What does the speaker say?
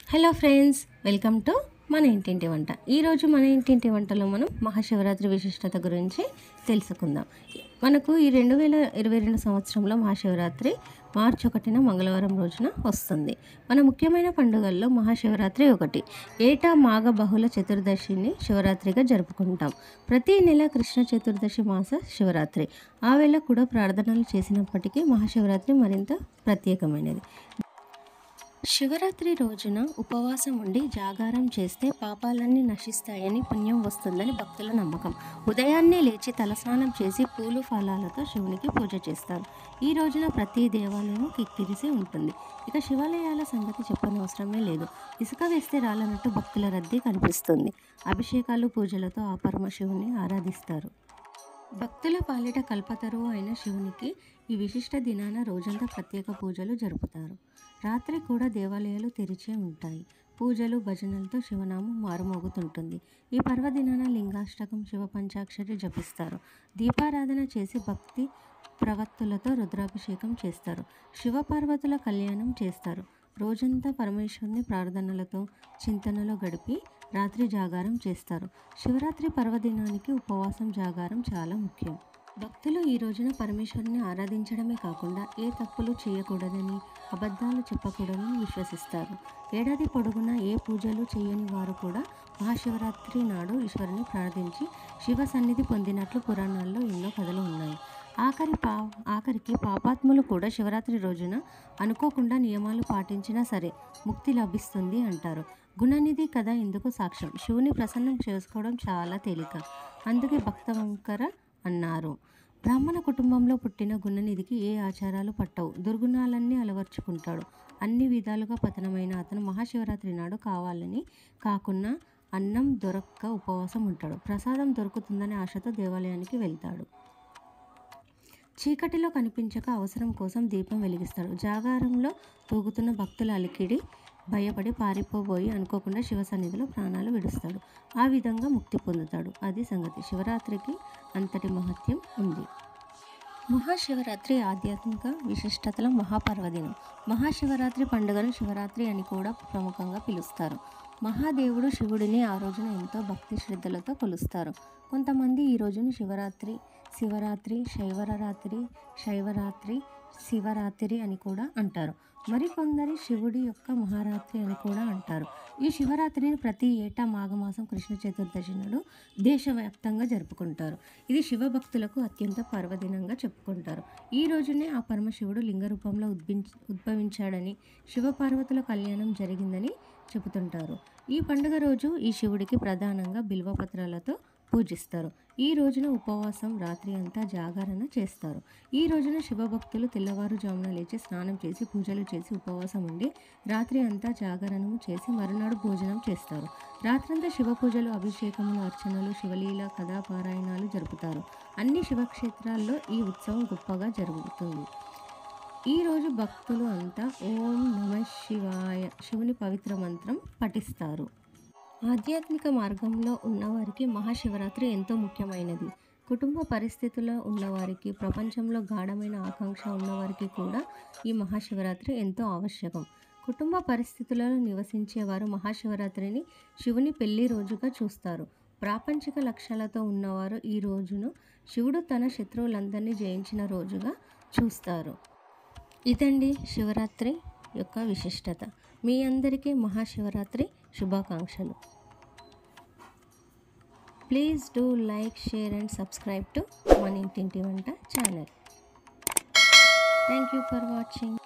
hello friends welcome to మన ఇంటింటి వంట ఈరోజు మన ఇంటింటి వంటలో మనం మహాశివరాత్రి విశిష్టత గురించి తెలుసుకుందాం మనకు ఈ రెండు వేల ఇరవై రెండు సంవత్సరంలో మహాశివరాత్రి మార్చి ఒకటిన మంగళవారం రోజున వస్తుంది మన ముఖ్యమైన పండుగల్లో మహాశివరాత్రి ఒకటి ఏటా మాఘ బహుళ చతుర్దశిని శివరాత్రిగా జరుపుకుంటాం ప్రతి నెల కృష్ణ చతుర్దశి మాస శివరాత్రి ఆ వేళ కూడా ప్రార్థనలు చేసినప్పటికీ మహాశివరాత్రి మరింత ప్రత్యేకమైనది శివరాత్రి రోజున ఉపవాసం ఉండి జాగారం చేస్తే పాపాలన్నీ నశిస్తాయని పుణ్యం వస్తుందని భక్తుల నమ్మకం ఉదయాన్నే లేచి తలస్నానం చేసి పూలు ఫలాలతో శివునికి పూజ చేస్తారు ఈ రోజున ప్రతి దేవాలయం కిక్కిరిసి ఉంటుంది ఇక శివాలయాల సంగతి చెప్పనవసరమే లేదు ఇసుక వేస్తే రాలన్నట్టు భక్తుల రద్దీ కనిపిస్తుంది అభిషేకాలు పూజలతో ఆ పరమశివుని ఆరాధిస్తారు భక్తుల పాలిట కల్పతరువు అయిన శివునికి ఈ విశిష్ట దినాన రోజంతా ప్రత్యేక పూజలు జరుపుతారు రాత్రి కూడా దేవాలయాలు తెరిచే ఉంటాయి పూజలు భజనలతో శివనామం మారుమోగుతుంటుంది ఈ పర్వదినాన లింగాష్టకం శివ పంచాక్షరి జపిస్తారు దీపారాధన చేసి భక్తి ప్రవత్తులతో రుద్రాభిషేకం చేస్తారు శివపార్వతుల కళ్యాణం చేస్తారు రోజంతా పరమేశ్వరుని ప్రార్థనలతో చింతనలో గడిపి రాత్రి జాగారం చేస్తారు శివరాత్రి పర్వదినానికి ఉపవాసం జాగారం చాలా ముఖ్యం భక్తులు ఈ రోజున పరమేశ్వరుని ఆరాధించడమే కాకుండా ఏ తప్పులు చేయకూడదని అబద్ధాలు చెప్పకూడదని విశ్వసిస్తారు ఏడాది పొడుగునా ఏ పూజలు చేయని వారు కూడా మహాశివరాత్రి నాడు ఈశ్వరుని ప్రార్థించి శివ సన్నిధి పొందినట్లు పురాణాల్లో ఎన్నో కథలు ఉన్నాయి ఆఖరి పా ఆఖరికి పాపాత్ములు కూడా శివరాత్రి రోజున అనుకోకుండా నియమాలు పాటించినా సరే ముక్తి లభిస్తుంది అంటారు గుణనిధి కథ ఇందుకు సాక్ష్యం శివుని ప్రసన్నం చేసుకోవడం చాలా తేలిక అందుకే భక్తవంకర అన్నారు బ్రాహ్మణ కుటుంబంలో పుట్టిన గుణనిధికి ఏ ఆచారాలు పట్టవు దుర్గుణాలన్నీ అలవర్చుకుంటాడు అన్ని విధాలుగా పతనమైన అతను మహాశివరాత్రి నాడు కావాలని కాకున్నా అన్నం దొరక్క ఉపవాసం ఉంటాడు ప్రసాదం దొరుకుతుందనే ఆశతో దేవాలయానికి వెళ్తాడు చీకటిలో కనిపించక అవసరం కోసం దీపం వెలిగిస్తాడు జాగారంలో తూగుతున్న భక్తుల అలికిడి భయపడి పారిపోబోయి అనుకోకుండా శివ సన్నిధిలో ప్రాణాలు విడుస్తాడు ఆ విధంగా ముక్తి పొందుతాడు అది సంగతి శివరాత్రికి అంతటి మహత్యం ఉంది మహాశివరాత్రి ఆధ్యాత్మిక విశిష్టతల మహాపర్వదినం మహాశివరాత్రి పండుగను శివరాత్రి అని కూడా ప్రముఖంగా పిలుస్తారు మహాదేవుడు శివుడిని ఆ రోజున ఎంతో భక్తి శ్రద్ధలతో కొలుస్తారు కొంతమంది ఈ రోజును శివరాత్రి శివరాత్రి శైవరాత్రి శైవరాత్రి శివరాత్రి అని కూడా అంటారు మరికొందరి శివుడి యొక్క మహారాత్రి అని కూడా అంటారు ఈ శివరాత్రిని ప్రతి ఏటా మాఘమాసం కృష్ణ చతుర్దశి నాడు దేశవ్యాప్తంగా జరుపుకుంటారు ఇది శివభక్తులకు అత్యంత పర్వదినంగా చెప్పుకుంటారు ఈ రోజునే ఆ పరమశివుడు లింగ రూపంలో ఉద్భించ ఉద్భవించాడని శివపార్వతుల కళ్యాణం జరిగిందని చెబుతుంటారు ఈ పండుగ రోజు ఈ శివుడికి ప్రధానంగా బిల్వపత్రాలతో పూజిస్తారు ఈ రోజున ఉపవాసం రాత్రి అంతా జాగరణ చేస్తారు ఈ రోజున శివభక్తులు తెల్లవారుజామున లేచి స్నానం చేసి పూజలు చేసి ఉపవాసం ఉండి రాత్రి అంతా జాగరణము చేసి మరునాడు భోజనం చేస్తారు రాత్రంతా శివ పూజలు అభిషేకములు అర్చనలు శివలీల కథాపారాయణాలు జరుపుతారు అన్ని శివక్షేత్రాల్లో ఈ ఉత్సవం గొప్పగా జరుగుతుంది ఈ రోజు భక్తులు అంతా ఓం నమ శివాయ శివుని పవిత్ర మంత్రం పఠిస్తారు ఆధ్యాత్మిక మార్గంలో ఉన్నవారికి మహాశివరాత్రి ఎంతో ముఖ్యమైనది కుటుంబ పరిస్థితుల్లో ఉన్నవారికి ప్రపంచంలో గాఢమైన ఆకాంక్ష ఉన్నవారికి కూడా ఈ మహాశివరాత్రి ఎంతో ఆవశ్యకం కుటుంబ పరిస్థితులలో నివసించేవారు మహాశివరాత్రిని శివుని పెళ్లి రోజుగా చూస్తారు ప్రాపంచిక లక్ష్యాలతో ఉన్నవారు ఈ రోజును శివుడు తన శత్రువులందరినీ జయించిన రోజుగా చూస్తారు ఇదండి శివరాత్రి యొక్క విశిష్టత మీ అందరికీ మహాశివరాత్రి శుభాకాంక్షలు please do like share and subscribe to మన ఇంటింటి వంట channel thank you for watching